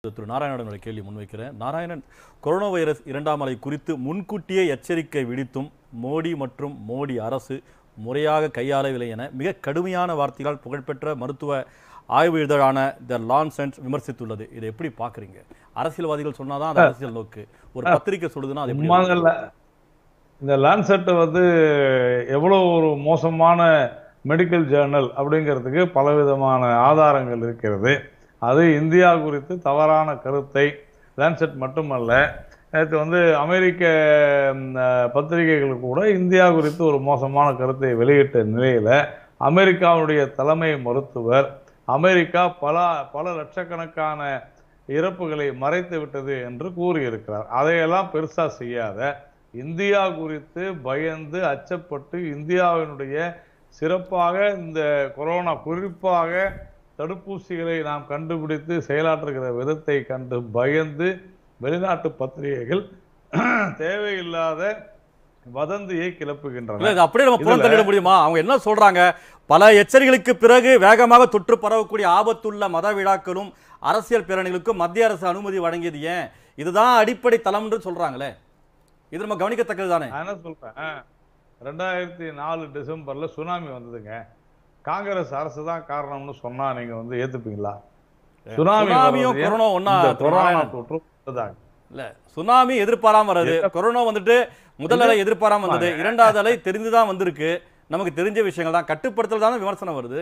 திரு நாராயணனோட கேள்வி முன்வைக்கிறேன் Narayanan corona virus இரண்டாம் அலை குறித்து முன்கூட்டியே எச்சரிக்கை விடுத்தும் மோடி மற்றும் மோடி அரசு முறையாக கையாளவில்லை என மிக கடுமையான வார்த்தைகளால் புகழ்பெற்ற மருத்துவ ஆய்வு இதழான த லான்சென்ஸ் விமர்சித்துள்ளது இதை எப்படி பார்க்குறீங்க அரசியல்வாதிகள் சொன்னாதான் அது அரசியல் நோக்கு ஒரு பத்திரிக்கை சொல்லுதுன்னா அது எப்படி உண்மைங்கள்ல இந்த லான்செட் வந்து எவ்வளோ ஒரு மோசமான மெடிக்கல் ஜேர்னல் அப்படிங்கிறதுக்கு பலவிதமான ஆதாரங்கள் இருக்கிறது அது இந்தியா குறித்து தவறான கருத்தை லான்செட் மட்டுமல்ல நேற்று வந்து அமெரிக்க ம், அஹ், பத்திரிகைகள் கூட இந்தியா குறித்து ஒரு மோசமான கருத்தை வெளியிட்ட நிலையில அமெரிக்காவுடைய தலைமை மருத்துவர் அமெரிக்கா பல பல லட்சக்கணக்கான இறப்புகளை மறைத்து விட்டது என்று கூறியிருக்கிறார் அதையெல்லாம் பெருசா செய்யாத இந்தியா குறித்து பயந்து அச்சப்பட்டு இந்தியாவினுடைய சிறப்பாக இந்த கொரோனா குறிப்பாக தடுப்பூசிகளை நாம் கண்டுபிடித்து செயலாற்றுகிற விதத்தை கண்டு பயந்து வெளிநாட்டு பத்திரிகைகள் தேவையில்லாத வதந்தியை இல்ல கிளப்புகின்றன இது அப்படியே நம்ம இதுல- புறந்தள்ளிட முடியுமா அவங்க என்ன சொல்றாங்க பல எச்சரிக்கைகளுக்கு பிறகு வேகமாக தொற்று பரவக்கூடிய ஆபத்துள்ள மத விழாக்களும் அரசியல் பேரணிகளுக்கும் மத்திய அரசு அனுமதி வழங்கியது ஏன் இதுதான் அடிப்படை தளம்னு சொல்றாங்களே இது நம்ம கவனிக்கத்தக்கது தானே நான் என்ன சொல்றேன் ரெண்டாயிரத்தி நாலு டிசம்பர்ல சுனாமி வந்ததுங்க காங்கிரஸ் அரசு தான் காரணம்னு சொன்னா நீங்க வந்து ஏத்துப்பீங்களா சுனாமி சுனாமியும் வர்றது ஏன்? கொரோனா ஒண்ணா இந்த திரு கொரோனா நாராயணன். தொற்று வந்ததாக. இல்ல சுனாமி எதிர்பாராம வர்றது என்ன- கொரோனா வந்துட்டு முதல் அலை எதிர்பாராம வந்தது ஆமாங்க. இரண்டாவது அலை தெரிந்துதான் வந்திருக்கு நமக்கு தெரிஞ்ச விஷயங்கள் தான் கட்டுப்படுத்தல் தானே விமர்சனம் வருது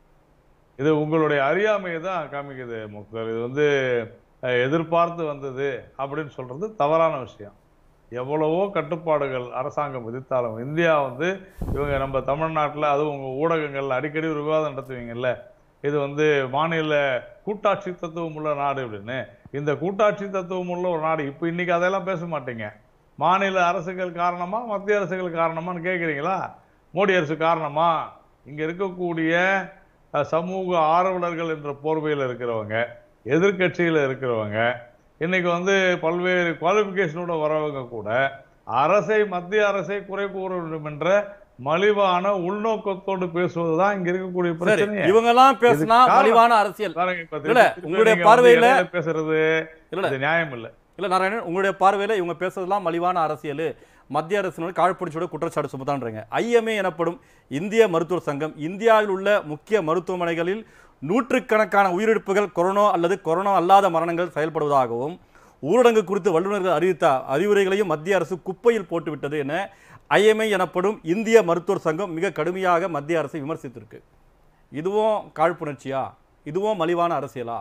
இது உங்களுடைய அறியாமையை தான் காமிக்குது முக்தர் இது வந்து அஹ், எதிர்பார்த்து வந்தது அப்படின்னு சொல்றது தவறான விஷயம் எவ்வளவோ கட்டுப்பாடுகள் அரசாங்கம் விதித்தாலும் இந்தியா வந்து இவங்க நம்ம தமிழ்நாட்டுல அதுவும் உங்க ஊடகங்கள்ல அடிக்கடி ஒரு விவாதம் நடத்துவீங்கல்ல இது வந்து மாநில கூட்டாட்சி தத்துவம் உள்ள நாடு அப்படின்னு இந்த கூட்டாட்சி தத்துவம் உள்ள ஒரு நாடு இப்போ இன்னைக்கு அதெல்லாம் பேச மாட்டீங்க மாநில அரசுகள் காரணமா மத்திய அரசுகள் காரணமான்னு கேட்குறீங்களா மோடி அரசு காரணமா இங்க இருக்கக்கூடிய அஹ், சமூக ஆர்வலர்கள் என்ற போர்வையில் இருக்கிறவங்க எதிர்க்கட்சியில இருக்கிறவங்க இன்னைக்கு வந்து பல்வேறு குவாலிஃபிகேஷனோட வரவங்க கூட அரசை மத்திய அரசை குறை கூற வேண்டும் என்ற மலிவான உள்நோக்கத்தோடு பேசுவதுதான் இங்க இருக்கக்கூடிய சரி பிரச்சனை இவங்க எல்லாம் பேசினா காரணம். மலிவான அரசியல் பாருங்க, இப்ப இல்ல, திருப்பி உங்களுடைய நீங்க வந்து பார்வையில- இடையில பேசுறது இல்ல. இது நியாயம் இல்ல இல்ல நாராயணன் உங்களுடைய பார்வையில இவங்க பேசுறதெல்லாம் மலிவான அரசியல் மத்திய அரசினுடைய காழ்ப்புணர்ச்சியோட குற்றச்சாட்டு சுமத்தான்றீங்க ஐஎம்ஏ எனப்படும் இந்திய மருத்துவர் சங்கம் இந்தியாவில் உள்ள முக்கிய மருத்துவமனைகளில் நூற்றுக்கணக்கான உயிரிழப்புகள் கொரோனா அல்லது கொரோனா அல்லாத மரணங்கள் செயல்படுவதாகவும் ஊரடங்கு குறித்து வல்லுநர்கள் அறிவித்த அறிவுரைகளையும் மத்திய அரசு குப்பையில் போட்டுவிட்டது என ஐஎம்ஐ எனப்படும் இந்திய மருத்துவர் சங்கம் மிக கடுமையாக மத்திய அரசை விமர்சித்திருக்கு இதுவும் காழ்ப்புணர்ச்சியா இதுவும் மலிவான அரசியலா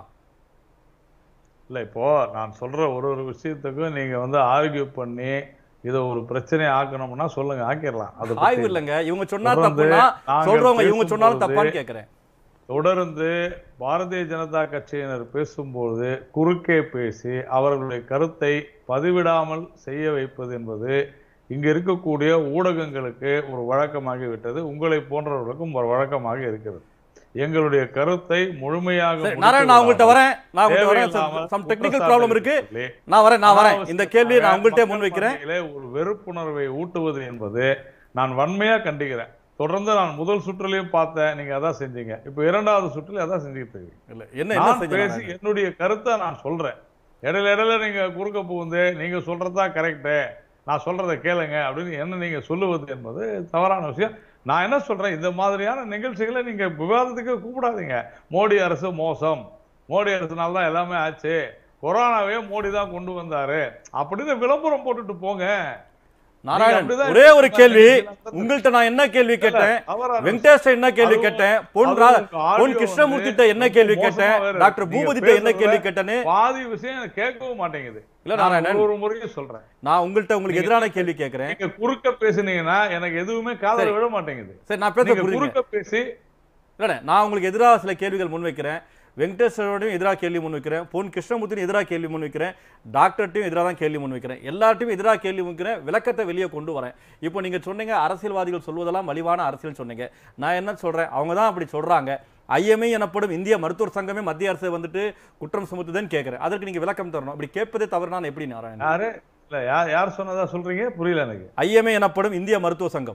இல்ல இப்போ நான் சொல்ற ஒரு ஒரு விஷயத்துக்கும் நீங்க வந்து ஆர்கியூ பண்ணி இதை ஒரு பிரச்சனை ஆக்கணும்னா சொல்லுங்க ஆக்கிடலாம் அதை பத்தி ஆய்வு இல்லைங்க இவங்க சொன்னா தொடர்ந்து தப்புனா நாங்கள் சொல்றவங்க இவங்க சொன்னாலும் பேசும்போது தப்பான்னு கேட்கிறேன் தொடர்ந்து பாரதிய ஜனதா கட்சியினர் பேசும்போது குறுக்கே பேசி அவர்களுடைய கருத்தை பதிவிடாமல் செய்ய வைப்பது என்பது இங்க இருக்கக்கூடிய ஊடகங்களுக்கு ஒரு வழக்கமாகி விட்டது உங்களை போன்றவர்களுக்கும் ஒரு வழக்கமாக இருக்கிறது எங்களுடைய கருத்தை முழுமையாக சரி முடித்து நாராயண் நான் உங்கள்கிட்ட விடாமல் வரேன் நான் உங்கள்கிட்ட வரேன் தேவையில்லாமல் சம் டெக்னிக்கல் குற்றச்சாட்டுகளை ப்ராப்ளம் இருக்கு சொல்லி நான் வரேன் நான் வரேன் இந்த கேள்வியை நான் அனாவசியமாக உங்கள்கிட்ட முன் மக்கள் வைக்கிறேன் மத்தியிலே ஒரு வெறுப்புணர்வை ஊட்டுவது என்பது நான் வன்மையா கண்டிக்கிறேன் தொடர்ந்து நான் முதல் சுற்றுலையும் பார்த்தேன் நீங்க அதான் செஞ்சீங்க இப்ப இரண்டாவது சுற்றுல அதான் செஞ்சுக்கிட்டு இருக்கீங்க இல்ல என்ன என்ன நான் செஞ்ச பேசி நாராயணன்? என்னுடைய கருத்தை நான் சொல்றேன் இடையில இடையில நீங்க குறுக்க புகுந்து நீங்க சொல்றதா கரெக்டு நான் சொல்றதை கேளுங்க அப்படின்னு என்ன நீங்க சொல்லுவது என்பது தவறான விஷயம் நான் என்ன சொல்றேன் இந்த மாதிரியான நிகழ்ச்சிகளை நீங்க விவாதத்துக்கு கூப்பிடாதீங்க மோடி அரசு மோசம் மோடி அரசுனால தான் எல்லாமே ஆச்சு கொரோனாவே மோடி தான் கொண்டு வந்தாரு அப்படின்னு விளம்பரம் போட்டுட்டு போங்க நாராயணன் அப்படிதான் ஒரே ஒரு இருக்கீங்க. கேள்வி நீங்க உங்கள்கிட்ட நான் என்ன கேள்வி கேட்டேன் தவறான வெங்கடேஷ் என்ன கேள்வி அதுவும் கேட்டேன் பொன் அதுவும் ரா- உங்க audio பொன் கிருஷ்ணமூர்த்திட்ட என்ன வந்து கேள்வி மோசமா கேட்டேன் வேற டாக்டர் இருக்கு. நீங்க பூபதிட்ட என்ன பேசுறத கேள்வி கேட்டேன்னு பாதி விஷயம் எனக்கு கேட்கவும் மாட்டேங்குது இல்ல நான் நாராயணன் ஒரு முறையும் சொல்றேன் நான் உங்கள்கிட்ட உங்களுக்கு எதிரான கேள்வி கேட்கிறேன் நீங்க குறுக்க பேசுனீங்கன்னா எனக்கு எதுவுமே காதல சரி. விட மாட்டேங்குது சரி நான் பேச நீங்க புரியுங்க குறுக்க பேசி இல்லைண்ணே நான் உங்களுக்கு எதிராக சில கேள்விகள் முன்வைக்கிறேன் வெங்கடேஸ்வரோடையும் எதிராக கேள்வி முன்வைக்கிறேன் பொன் கிருஷ்ணமூர்த்தியும் எதிராக கேள்வி முன்வைக்கிறேன் டாக்டர்ட்டையும் எதிராக தான் கேள்வி முன்வைக்கிறேன் எல்லார்ட்டையும் எதிராக கேள்வி முன்வைக்கிறேன் விளக்கத்தை வெளியே கொண்டு வரேன் இப்போ நீங்க சொன்னீங்க அரசியல்வாதிகள் சொல்வதெல்லாம் மலிவான அரசியல் சொன்னீங்க நான் என்ன சொல்றேன் அவங்க தான் அப்படி சொல்றாங்க ஐஎம்ஐ எனப்படும் இந்திய மருத்துவர் சங்கமே மத்திய அரசு வந்துட்டு குற்றம் சுமத்துதுன்னு கேட்கிறேன் அதற்கு நீங்க விளக்கம் தரணும் அப்படி கேட்பதே தவறு நான் எப்படி நாராயணன் யாரு இல்ல யார் யார் சொன்னதா சொல்றீங்க புரியல எனக்கு ஐஎம்ஐ எனப்படும் இந்திய மருத்துவ சங்கம்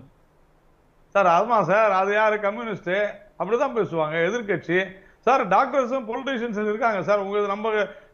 சார் ஆமா சார் அது யாரு கம்யூனிஸ்ட் அப்படிதான் பேசுவாங்க எதிர்க்கட்சி சார் டாக்டர்ஸும் பொலிட்டீஷியன்ஸ் இருக்காங்க சார் உங்க நம்ம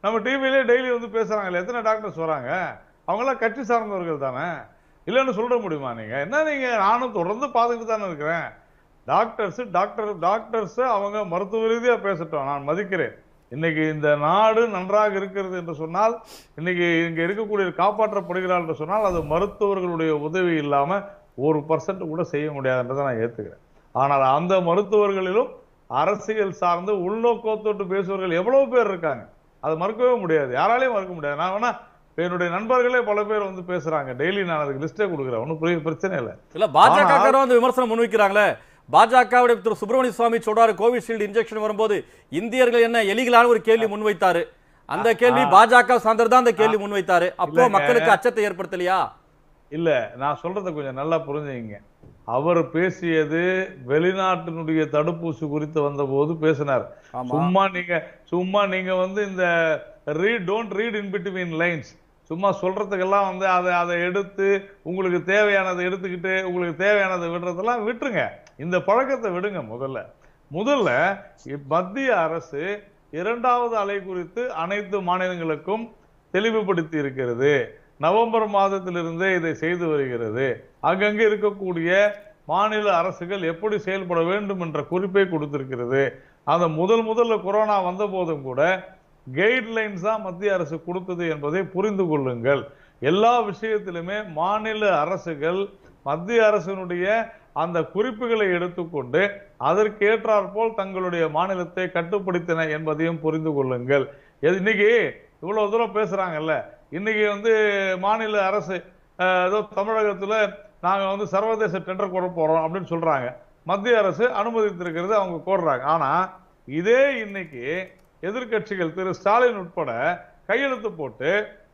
நம்ம டிவிலே டெய்லி வந்து பேசுறாங்கல்ல எத்தனை டாக்டர்ஸ் வராங்க அவங்கெல்லாம் கட்சி சார்ந்தவர்கள் தானே இல்லைன்னு சொல்ல முடியுமா நீங்க என்ன நீங்க நானும் தொடர்ந்து பார்த்துக்கிட்டு தானே இருக்கிறேன் டாக்டர்ஸ் டாக்டர் டாக்டர்ஸ் அவங்க மருத்துவ ரீதியா பேசட்டும் நான் மதிக்கிறேன் இன்னைக்கு இந்த நாடு நன்றாக இருக்கிறது என்று சொன்னால் இன்னைக்கு இங்க இருக்கக்கூடிய காப்பாற்றப்படுகிறார் என்று சொன்னால் அது மருத்துவர்களுடைய உதவி இல்லாம ஒரு பர்சன்ட் கூட செய்ய முடியாதுன்றதை நான் ஏத்துக்கிறேன் ஆனால் அந்த மருத்துவர்களிலும் அரசியல் சார்ந்து உள்நோக்கத்தோட்டு பேசுபவர்கள் எவ்வளவு பேர் இருக்காங்க அதை மறுக்கவே முடியாது யாராலையும் மறுக்க முடியாது நான் வேணா இப்ப என்னுடைய நண்பர்களே பல பேர் வந்து பேசுறாங்க டெய்லி நான் அதுக்கு லிஸ்டே கொடுக்குறேன் ஒன்றும் பெரிய பிரச்சனை இல்லை இல்ல பாஜக ஆனால்- வந்து விமர்சனம் முன்வைக்கிறாங்களே பாஜகவுடைய திரு சுப்பிரமணிய சுவாமி சொல்றாரு கோவிஷீல்டு இன்ஜெக்ஷன் வரும்போது இந்தியர்கள் என்ன எலிகளான ஒரு கேள்வி முன்வைத்தாரு அந்த கேள்வி பாஜக சார்ந்தர் தான் அந்த கேள்வி முன்வைத்தாரு அப்போ இல்லைங்க. மக்களுக்கு அச்சத்தை ஏற்படுத்தலையா இல்ல நான் சொல்றத கொஞ்சம் நல்லா புரிஞ்சுங்க அவர் பேசியது வெளிநாட்டினுடைய தடுப்பூசி குறித்து வந்தபோது பேசினார் ஆமா சும்மா நீங்க சும்மா நீங்க வந்து இந்த read don't read in between lines சும்மா சொல்றதுக்கெல்லாம் வந்து அதை அதை எடுத்து உங்களுக்கு தேவையானதை எடுத்துக்கிட்டு உங்களுக்கு தேவையானதை விடுறதெல்லாம் விட்டுருங்க இந்த பழக்கத்தை விடுங்க முதல்ல முதல்ல இப் மத்திய அரசு இரண்டாவது அலை குறித்து அனைத்து மாநிலங்களுக்கும் தெளிவுபடுத்தி இருக்கிறது நவம்பர் மாதத்திலிருந்தே இதை செய்து வருகிறது அங்கங்கே இருக்கக்கூடிய மாநில அரசுகள் எப்படி செயல்பட வேண்டும் என்ற குறிப்பை கொடுத்திருக்கிறது அந்த முதல் முதல்ல கொரோனா வந்த போதும் கூட கைட்லைன்ஸ் தான் மத்திய அரசு கொடுத்தது என்பதை புரிந்து கொள்ளுங்கள் எல்லா விஷயத்திலுமே மாநில அரசுகள் மத்திய அரசினுடைய அந்த குறிப்புகளை எடுத்துக்கொண்டு அதற்கு ஏற்றாற்போல் தங்களுடைய மாநிலத்தை கட்டுப்படுத்தின என்பதையும் புரிந்து கொள்ளுங்கள் எது- இன்னைக்கு இவ்வளவு தூரம் பேசுறாங்கல்ல இன்னைக்கு வந்து மாநில அரசு அஹ், ஏதோ தமிழகத்துல நாங்க வந்து சர்வதேச டெண்டர் கோர போறோம் அப்படின்னு சொல்றாங்க மத்திய அரசு அனுமதித்திருக்கிறது அவங்க கோர்றாங்க ஆனா இதே இன்னைக்கு எதிர்க்கட்சிகள் திரு ஸ்டாலின் உட்பட கையெழுத்து போட்டு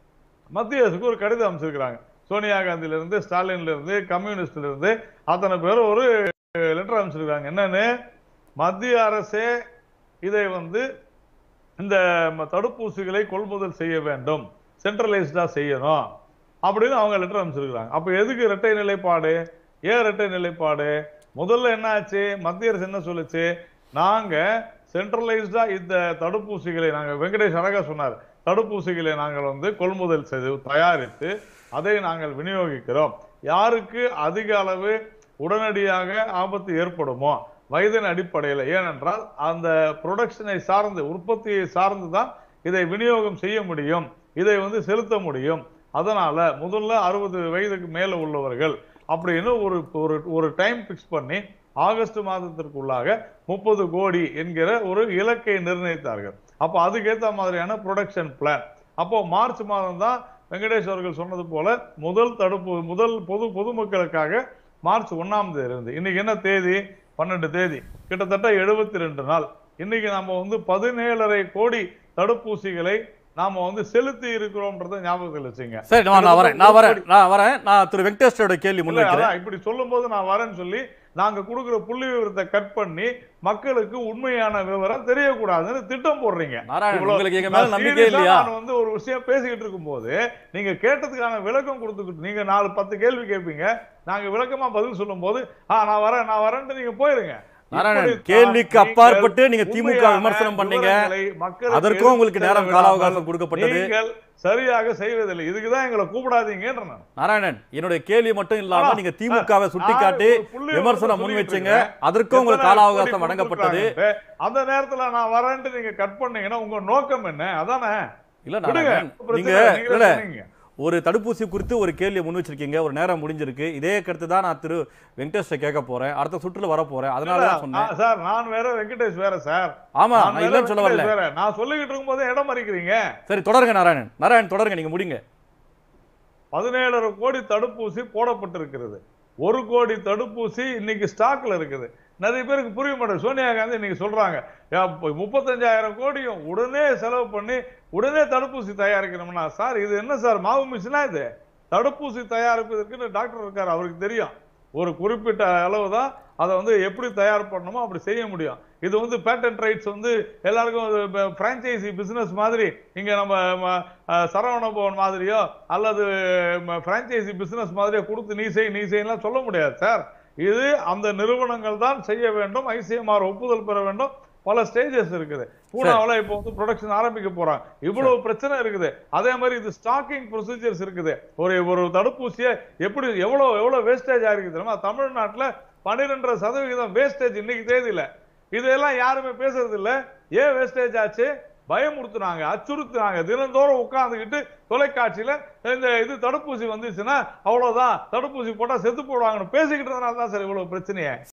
மத்திய அரசுக்கு ஒரு கடிதம் அமைச்சிருக்கிறாங்க சோனியா காந்தில இருந்து ஸ்டாலின்ல இருந்து கம்யூனிஸ்ட்ல இருந்து அத்தனை பேரும் ஒரு லெட்டர் அமைச்சிருக்காங்க என்னன்னு மத்திய அரசே இதை வந்து இந்த ம- தடுப்பூசிகளை கொள்முதல் செய்ய வேண்டும் சென்ட்ரலைஸ்டா செய்யணும் அப்படின்னு அவங்க லெட்டர் அமைச்சிருக்கிறாங்க அப்ப எதுக்கு இரட்டை நிலைப்பாடு ஏன் இரட்டை நிலைப்பாடு முதல்ல என்ன ஆச்சு மத்திய அரசு என்ன சொல்லுச்சு நாங்க சென்ட்ரலைஸ்டா இந்த தடுப்பூசிகளை நாங்க வெங்கடேஷ் அழகா சொன்னார் தடுப்பூசிகளை நாங்கள் வந்து கொள்முதல் செய்து தயாரித்து அதை நாங்கள் விநியோகிக்கிறோம் யாருக்கு அதிக அளவு உடனடியாக ஆபத்து ஏற்படுமோ வயதின் அடிப்படையில் ஏனென்றால் அந்த ப்ரொடக்ஷனை சார்ந்து உற்பத்தியை சார்ந்து தான் இதை விநியோகம் செய்ய முடியும் இதை வந்து செலுத்த முடியும் அதனால முதல்ல அறுபது வயதுக்கு மேல உள்ளவர்கள் அப்படின்னு ஒரு ஒரு ஒரு டைம் பிக்ஸ் பண்ணி ஆகஸ்ட் மாதத்திற்குள்ளாக முப்பது கோடி என்கிற ஒரு இலக்கை நிர்ணயித்தார்கள் அப்போ அதுக்கேற்ற மாதிரியான ப்ரொடக்ஷன் பிளான் அப்போ மார்ச் மாதம் தான் வெங்கடேஷ் அவர்கள் சொன்னது போல முதல் தடுப்பு முதல் பொது பொதுமக்களுக்காக மார்ச் ஒண்ணாம் தேதி இருந்து இன்னைக்கு என்ன தேதி பன்னெண்டு தேதி கிட்டத்தட்ட எழுபத்தி ரெண்டு நாள் இன்னைக்கு நம்ம வந்து பதினேழரை கோடி தடுப்பூசிகளை நாம வந்து செலுத்தி இருக்கிறோம்ன்றத ஞாபகத்தில் வச்சுங்க சரி நான் நான் வரேன் நான் வரேன் நான் வரேன் நான் திரு வெங்கடேஷோட கேள்வி இல்ல, முன்வைக்கிறேன் அதான் இப்படி சொல்லும்போது நான் வரேன்னு சொல்லி நாங்க கொடுக்கிற புள்ளி விவரத்தை கட் பண்ணி மக்களுக்கு உண்மையான விவரம் தெரியக்கூடாதுன்னு திட்டம் போடுறீங்க நாராயணன் இவ்வளவு- உங்களுக்கு எங்க மேல நான் நம்பிக்கை serious ஆ இல்லையா நான் வந்து ஒரு விஷயம் பேசிக்கிட்டு இருக்கும்போது நீங்க கேட்டதுக்கான விளக்கம் கொடுத்துக்கிட்டு நீங்க நாலு பத்து கேள்வி கேட்பீங்க நாங்க விளக்கமா பதில் சொல்லும்போது ஆ நான் வரேன் நான் வரேன்ட்டு நீங்க போயிருங்க நாராயணன் இப்படித்தான் கேள்விக்கு நீங்கள் அப்பாற்பட்டு நீங்க திமுக உண்மையான விமர்சனம் பண்ணீங்க விவரங்களை மக்களுக்கு அதற்கும் உங்களுக்கு நேரம் எடுத்துச் கால செல்ல அவகாசம் விடாமல் கொடுக்கப்பட்டது நீங்கள் சரியாக செய்வதில்லை இதுக்குதான் எங்களை கூப்பிடாதீங்கன்ற நான் நாராயணன் என்னுடைய கேள்வி மட்டும் இல்லாம ஆனா, நீங்க திமுகவை நான் சுட்டிக்காட்டி ஒரு புள்ளி விவரத்தை விமர்சனம் முன் சொல்லிட்டு வச்சீங்க இருக்கேன். அதற்கும் உங்களுக்கு எத்தனை கால கோடி அவகாசம் வழங்கப்பட்டது கொடுத்திருக்காங்கன்ட்டு, அந்த நேரத்துல நான் வரேன்ட்டு நீங்க கட் பண்ணீங்கன்னா உங்க நோக்கம் என்ன அதானே இல்ல விடுங்க நாராயணன் பிரச்சனை நீங்க இல்லை, நீங்களே இல்ல சொன்னீங்க. ஒரு தடுப்பூசி குறித்து ஒரு கேள்வியை முன் வச்சிருக்கீங்க ஒரு நேரம் முடிஞ்சிருக்கு இதே கருத்து தான் நான் திரு வெங்கடேஷை கேட்க போறேன் அடுத்த சுற்றுல வர போறேன் அதனால தான் சொன்னேன் நான் சார் நான் வேற வெங்கடேஷ் வேற சார் ஆமா நான் நான் வேற, இல்லைன்னு சொல்ல வரல வெங்கடேஷ் வேற நான் சொல்லிக்கிட்டு இருக்கும்போது இடம் மறிக்கிறீங்க சரி தொடருங்க நாராயணன் நாராயணன் தொடருங்க நீங்க முடிங்க பதினேழரை கோடி தடுப்பூசி போடப்பட்டிருக்கிறது ஒரு கோடி தடுப்பூசி இன்னைக்கு ஸ்டாக்ல இருக்குது நிறைய பேருக்கு புரிய மாட்டேங்குது சோனியா காந்தி இன்னைக்கு சொல்றாங்க "யா, இப்ப முப்பத்தஞ்சாயிரம் கோடியும் உடனே செலவு பண்ணி உடனே தடுப்பூசி தயாரிக்கணும்னா சார் இது என்ன சார் மாவு மிஷினா இது தடுப்பூசி தயாரிப்பதற்குன்னு டாக்டர் இருக்காரு அவருக்கு தெரியும் ஒரு குறிப்பிட்ட அளவு தான் அதை வந்து எப்படி தயார் பண்ணணுமோ அப்படி செய்ய முடியும் இது வந்து பேட்டன்ட் ரைட்ஸ் வந்து எல்லாருக்கும் பிரான்ச்சைசி பிசினஸ் மாதிரி இங்க நம்ம ம, அஹ், சரவண பவன் மாதிரியோ அல்லது பிரான்ச்சைசி பிசினஸ் மாதிரியோ கொடுத்து நீ செய் நீ செய்யலாம் சொல்ல முடியாது சார் இது அந்த நிறுவனங்கள் தான் செய்ய வேண்டும் ஐசிஎம்ஆர் ஒப்புதல் பெற வேண்டும் பல ஸ்டேஜஸ் இருக்குது பூனாவுல இப்போ வந்து ப்ரொடக்ஷன் ஆரம்பிக்க போறாங்க இவ்வளவு பிரச்சனை இருக்குது அதே மாதிரி இது ஸ்டாக்கிங் ப்ரொசீஜர்ஸ் இருக்குது ஒரு ஒரு தடுப்பூசியை எப்படி எவ்வளவு எவ்வளவு வேஸ்டேஜ் ஆயிருக்கு தெரியுமா தமிழ்நாட்டுல பன்னிரெண்டரை சதவிகிதம் வேஸ்டேஜ் இன்னைக்கு தேதியில இதெல்லாம் யாருமே பேசுறது இல்ல ஏன் வேஸ்டேஜ் ஆச்சு பயமுறுத்துனாங்க அச்சுறுத்துனாங்க தினந்தோறும் உட்கார்ந்துக்கிட்டு தொலைக்காட்சியில இந்த இது தடுப்பூசி வந்துச்சுன்னா அவ்வளவுதான் தடுப்பூசி போட்டா செத்து போடுவாங்கன்னு பேசிக்கிட்டு தான் சார் இவ்வளவு பிரச்சனையே